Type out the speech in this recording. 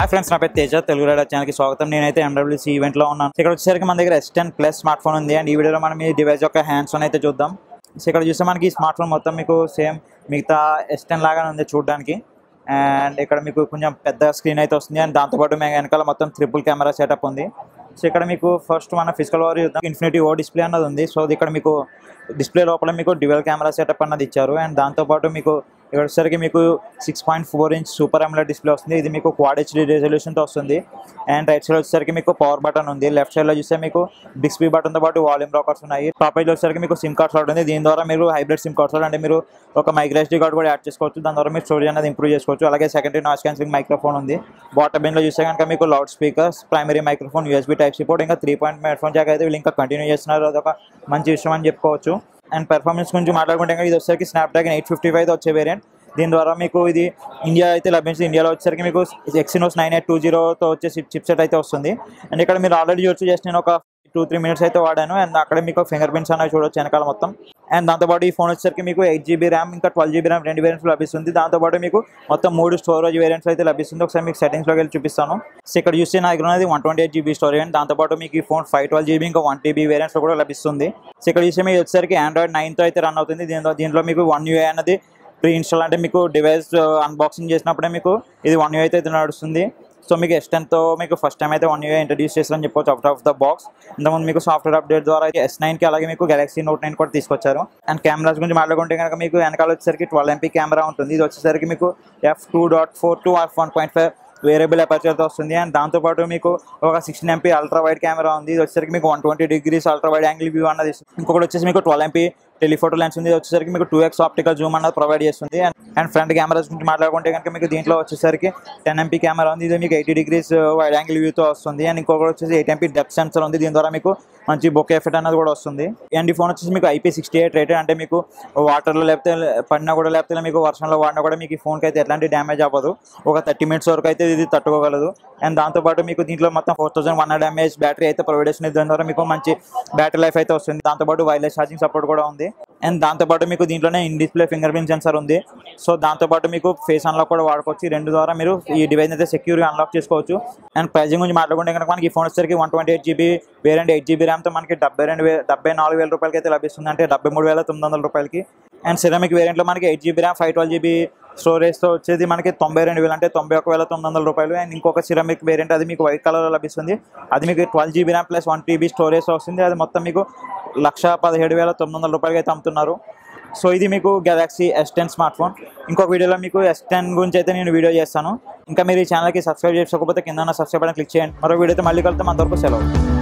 Hi friends నా పేరు Teja Telugu rider ఛానల్కి స్వాగతం నేనైతే ఎండబ్ల్యూసీ ఈవెంట్లో ఉన్నాను ఇక్కడ వచ్చేసరికి మన దగ్గర S ten plus smartphone ఉంది అండ్ ఈ వీడియోలో మనం ఈ డివైస్ యొక్క హ్యాండ్స్ అయితే చూద్దాం సో ఇక్కడ చూస్తే మనకి ఈ స్మార్ట్ ఫోన్ మొత్తం మీకు సేమ్ మిగతా ఎస్ టెన్ లాగానే ఉంది చూడడానికి అండ్ ఇక్కడ మీకు కొంచెం పెద్ద స్క్రీన్ అయితే వస్తుంది అండ్ దాంతోపాటు మేము వెనకాల మొత్తం ట్రిపుల్ కెమెరా సెటప్ ఉంది సో ఇక్కడ మీకు ఫస్ట్ మన ఫిజికల్ వారి చూద్దాం ఇన్ఫినిటీ ఓ డిస్ప్లే అన్నది ఉంది సో ఇది ఇక్కడ మీకు డిస్ప్లే లోపల మీకు డివెల్ కెమెరా సెటప్ అన్నది ఇచ్చారు అండ్ దాంతోపాటు మీకు ఇక్కడ వచ్చేసరికి మీకు six point four inch super AMOLED display వస్తుంది ఇది మీకు క్వాడ్ హెచ్డీ రెజల్యూషన్తో వస్తుంది అండ్ రైట్ సైడ్ వచ్చేసరికి మీకు పవర్ బటన్ ఉంది లెఫ్ట్ సైడ్లో చూస్తే మీకు డిస్ప్లే బటన్తో పాటు వాల్యూమ్ రాకర్స్ ఉన్నాయి టాప్ లో వచ్చేసరికి మీకు సిమ్ కార్డ్ స్లాట్ ఉంది దీని ద్వారా మీరు హైబ్రిడ్ సిమ్ కార్డ్ స్లాట్ అంటే మీరు ఒక మైగ్రెస్టీ కార్డ్ కూడా యాడ్ చేసుకోవచ్చు దాని ద్వారా మీరు స్టోరేజ్ అనేది ఇంప్రూవ్ చేసుకోవచ్చు అలాగే సెకండరీ నాయిస్ క్యాన్సిలింగ్ మైక్రోఫోన్ ఉంది బాటమ్ లో చూస్తే కనుక మీకు loud speakers primary microphone USB type support ఇంకా three point headphone jack అయితే వీళ్ళు ఇంకా కంటిన్యూ చేస్తున్నారు అదొక మంచి విషయం అని చెప్పుకోవచ్చు అండ్ పెర్ఫార్మెన్స్ గురించి మాట్లాడుకుంటే కనుక ఇది వచ్చేసరికి స్నాప్డ్రాగన్ ఎయిట్ ఫిఫ్టీ ఫైవ్ వచ్చే వేరియంట్ దీని ద్వారా మీకు ఇది ఇండియా అయితే లభించింది ఇండియాలో వచ్చేసరికి మీకు ఎక్సినోస్ నైన్ ఎయిట్ టూ జీరోతో వచ్చే చిప్ సెట్ అయితే వస్తుంది అండ్ ఇక్కడ మీరు ఆల్రెడీ చూడొచ్చు జస్ట్ నేను ఒక టూ త్రీ మినిట్స్ అయితే వాడాను అండ్ అక్కడ మీకు ఫింగర్ ప్రింట్స్ అనేవి చూడొచ్చు వెనకాల మొత్తం అండ్ దాంతోపాటు ఈ ఫోన్ వచ్చేసరికి మీకు ఎయిట్ జీబీ ర్యామ్ ఇంకా ట్వెల్వ్ జీబీ ర్యామ్ రెండు వేరియంట్స్ లభిస్తుంది దాంతోపాటు మీకు మొత్తం మూడు స్టోరేజ్ వేరియంట్స్ అయితే లభిస్తుంది ఒకసారి మీకు సెటింగ్స్లోకి వెళ్ళి చూపిస్తాను సో ఇక్కడ చూస్తే నా దగ్గర ఉన్నది one twenty eight GB storage and దాంతోపాటు మీకు ఈ ఫోన్ ఫైవ్ ట్వెల్వ్ జీబీ ఇంకా వన్ టీబీ వేరియంట్స్లో కూడా లభిస్తుంది సో ఇక్కడ చూస్తే మీకు వచ్చేసరికి ఆండ్రాయిడ్ నైన్తో అయితే రన్ అవుతుంది దీంట్లో దీంట్లో మీకు వన్ యూఏ అనేది ప్రీ ఇన్స్టాల్ అంటే మీకు డివైస్ అన్బాక్సింగ్ చేసినప్పుడే మీకు ఇది వన్ యూ అయితే ఇది నడుస్తుంది సో మీకు ఎస్ టెన్తో మీకు ఫస్ట్ టైం అయితే వన్ యూ ఇంట్రడ్యూస్ చేస్తారని చెప్పొచ్చు అవుట్ ఆఫ్ ద బాక్స్ ఇంతకుముందు మీకు సాఫ్ట్వేర్ అప్డేట్ ద్వారా ఎస్ నైన్కి అలాగే మీకు గెలాక్సీ నోట్ నైన్ కూడా తీసుకొచ్చారు అండ్ కెమెరాస్ గురించి మాట్లాడుకుంటే కనుక మీకు వెనకాల వచ్చేసరికి ట్వెల్వ్ ఎంపీ కెమెరా ఉంటుంది ఇది వచ్చేసరికి మీకు F two dot four to F one point five variable అపర్చర్తో వస్తుంది అండ్ దాంతోపాటు మీకు ఒక sixteen MP ultra wide camera ఉంది ఇది వచ్చేసరికి మీకు one twenty degrees ultra wide angle view అన్నది ఇస్తుంది. ఇంకొకటి వచ్చేసి మీకు ట్వెల్వ్ ఎంపీ టెలిఫోటో లెన్స్ ఉంది ఇది వచ్చేసరికి మీకు టూ ఎక్స్ ఆప్టికల్ జూమ్ అన్నది ప్రొవైడ్ చేస్తుంది అండ్ అండ్ ఫ్రంట్ కెమెరాస్ గురించి మాట్లాడుకుంటే కనుక మీకు దీంట్లో వచ్చేసరికి టెన్ ఎంపీ కెమెరా ఉంది ఇది మీకు ఎయిటీ డిగ్రీస్ వైడ్ యాంగిల్ వ్యూతో వస్తుంది అండ్ ఇంకొకటి వచ్చేసి ఎయిట్ ఎంపీ డెప్త్ సెన్సర్ ఉంది దీని ద్వారా మీకు మంచి బొక్ ఎఫెక్ట్ అనేది కూడా వస్తుంది అండ్ ఈ ఫోన్ వచ్చేసి మీకు ఐపీ సిక్స్టీ ఎయిట్ రేటెడ్ అంటే మీకు వాటర్లో లేకపోతే పడినా కూడా లేకపోతే మీకు వర్షంలో వాడినా కూడా మీకు ఈ ఫోన్కి అయితే ఎలాంటి డ్యామేజ్ అవ్వదు ఒక థర్టీ మినిట్స్ వరకు అయితే ఇది తట్టుకోగలదు అండ్ దాంతోపాటు మీకు దీంట్లో మొత్తం four thousand one hundred mAh battery అయితే ప్రొవైడ్ చేస్తుంది దాని ద్వారా మీకు మంచి బ్యాటరీ లైఫ్ అయితే వస్తుంది దాంతోపాటు వైర్లెస్ ఛార్జింగ్ సపోర్ట్ కూడా ఉంది అండ్ దాంతోపాటు మీకు దీంట్లోనే in display fingerprint sensor ఉంది సో దాంతోపాటు మీకు ఫేస్ అన్లాక్ కూడా వాడుకోవచ్చు ఈ రెండు ద్వారా మీరు ఈ డివైస్ అయితే సెక్యూర్గా అన్లాక్ చేసుకోవచ్చు అండ్ ప్రైజింగ్ గురించి మాట్లాడుకుంటే కనుక మనకి ఈ ఫోన్ వచ్చేసరికి one twenty eight GB variant eight GB ర్యామ్తో మనకి డెబ్బై రెండు వే డెబ్బై నాలుగు వేల రూపాయలకి అయితే లభిస్తుంది అంటే డెబ్బై మూడు వేల తొమ్మిది వందల రూపాయలకి అండ్ సిరమిక్ వేరియంట్లో మనకి eight GB RAM five twelve GB స్టోరేజ్తో వచ్చేది మనకి తొంభై రెండు వేలు అంటే తొంభై ఒక వేల తొమ్మిది వందల రూపాయలు అండ్ ఇంకొక సిరమిక్ వేరియంట్ అది మీకు వైట్ కలర్లో లభిస్తుంది అది మీకు twelve GB RAM plus one TB storage వస్తుంది అది మొత్తం మీకు లక్ష పదిహేడు వేల తొమ్మిది వందల రూపాయలకి అయితే అమ్ముతున్నారు సో ఇది మీకు Galaxy S ten smartphone ఇంకొక వీడియోలో మీకు ఎస్ టెన్ గురించి అయితే నేను వీడియో చేస్తాను ఇంకా మీరు ఈ ఛానల్కి సబ్స్క్రైబ్ చేసుకోకపోతే కింద సబ్స్క్రైబ్ అని క్లిక్ చేయండి మరో వీడియో అయితే మళ్ళీ కలుద్దాం అంతవరకు సెలవు